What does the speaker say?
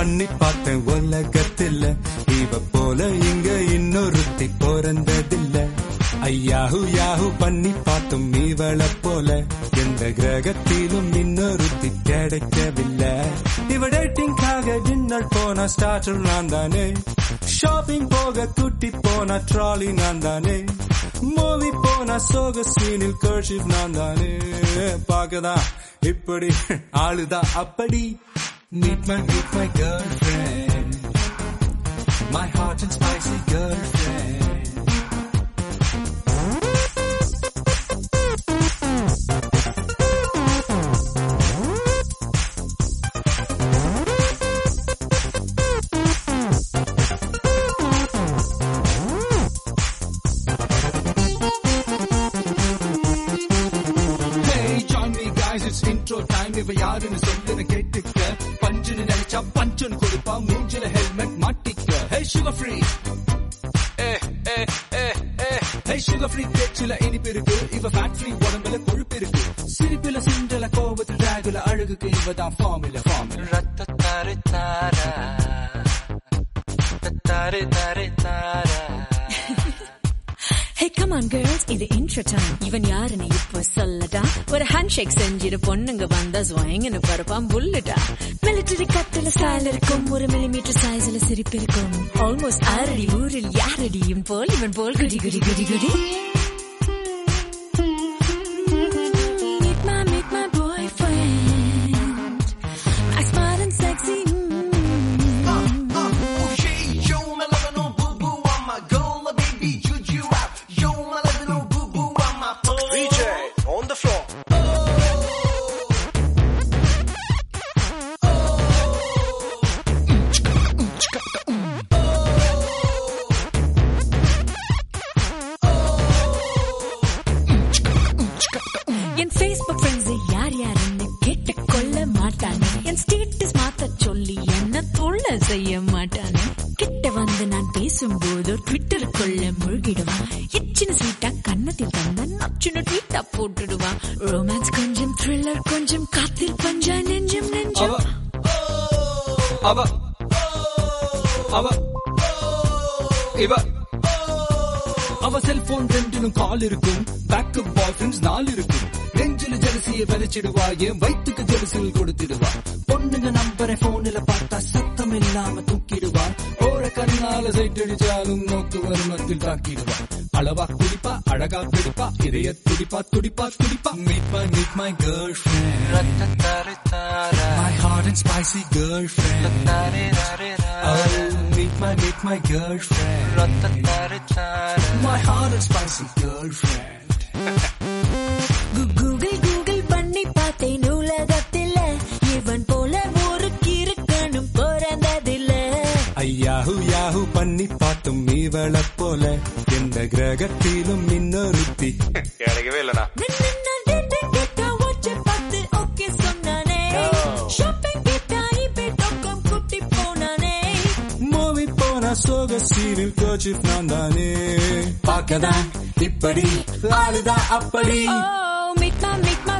பண்ணி பார்த்தேன் உலகத்துல இவ போல இங்க இன்னொருத்தி பிறந்ததில்ல ஐயாஹு யாஹு பண்ணி பார்த்தும் இவளை போல எந்த கிரகத்திலும் இன்னொருத்தி கிடைக்கவில்லை இவ டேட்டிங்காக டின்னர் போன ஸ்டார்டர் நான் தானே ஷாப்பிங் போக குட்டி போன ட்ராலி நான் தானே மூவி போன சோக சீனில் கர்ஷிப் நான் தானே பார்க்கதான் இப்படி ஆளுதான் அப்படி Meet my, meet my girlfriend My hot and spicy girlfriend Hey, join me guys, it's intro time. இவ யாருன்னு சொல்லுன்னு கேட்டுக்க பஞ்சுன்னு நினைச்சா பஞ்சுன்னு கொடுப்பா மூஞ்சில ஹெல்மெட் மாட்டிக்க hey sugar free hey sugar free பேச்சுல இனிப்பு இருக்கு இவ ஃபேட் ஃப்ரீ உடம்புல கொழுப்பு இருக்கு சிரிப்புல சிண்டல கோபத்தில் டிராகுல அழகுக்கு இவ தான் ஃபார்முல ஃபார்முல Hey, come on, girls, இது intro time. இவன் யாருன்னு இப்போ சொல்லடா ஒரு ஹேண்ட் ஷேக் செஞ்சிரு பொண்ணுங்க வந்தா ஸ்வயங்கன்னு பரப்பான் புல்லுடா மிலிட்டரி கட்டில ஸ்டைல் இருக்கும் ஒரு மில்லிமீட்டர் சைஸ்ல சிரிப்பு இருக்கும் ஆல்மோஸ்ட் ஆறடி ஊரில் யாரடியும் போல் இவன் போல் குடி குடி குடி குடி Meet my, meet my boyfriend. My smart and sexy. mm. DJ on the floor. N Facebook friends யார் யாருன்னு கேட்டுக்கொள்ள மாட்டானே என் ஸ்டேட்டஸ் மாத்த சொல்லி என்ன தொல்லை செய்ய மாட்டானே கிட்ட வந்து நான் பேசும்போது ட்விட்டருக்குள்ள முழுகிடுவான் இச்சின ஸ்வீட்டா கன்னத்தில் தந்த நச்சுன ட்வீட்டா போட்டுடுவான் ரொமான்ஸ் கொஞ்சம் த்ரில்லர் கொஞ்சம் காத்தில் பஞ்சா நெஞ்சம் அவ நெஞ்சம் அவ அவ இவ அவ செல்போன் ரெண்டிலும் கால் இருக்கும் பேக்கப் பாய் ஃப்ரெண்ட்ஸ் நாலு இருக்கும் நெஞ்சில ஜலசிய விதைச்சிடுவா என் வயிற்றுக்கு ஜலசில் கொடுத்துடுவா பொண்ணுங்க நம்பரை போன்ல பார்த்தா சத்தம் இல்லாம தூக்கிடுவா ஓர கண்ணால சைட் அடிச்சாலும் நோக்கு வருமத்தில் தாக்கிடுவா அளவா குடிப்பா அழகா பிடிப்பா இதய துடிப்பா துடிப்பா துடிப்பா Meet my, meet my girlfriend My hot and spicy girlfriend Oh, meet my, meet my girlfriend My hot and spicy girlfriend Google Google பண்ணி பார்த்தேன் உலகத்தில இவன் போல ஒரு கிறுக்கனும் பிறந்ததில்ல ஐயாஹு யாஹு பண்ணி பார்த்தும் இவளை போல எந்த கிரகத்திலும் இன்னொருத்தி கிடைக்கவே இல்லனா மூவி போன சோக சீனில் கோச்சிப் நான் தானே பார்க்கதான் இப்படி ஆளுதான் அப்படி Oh, meet my, meet my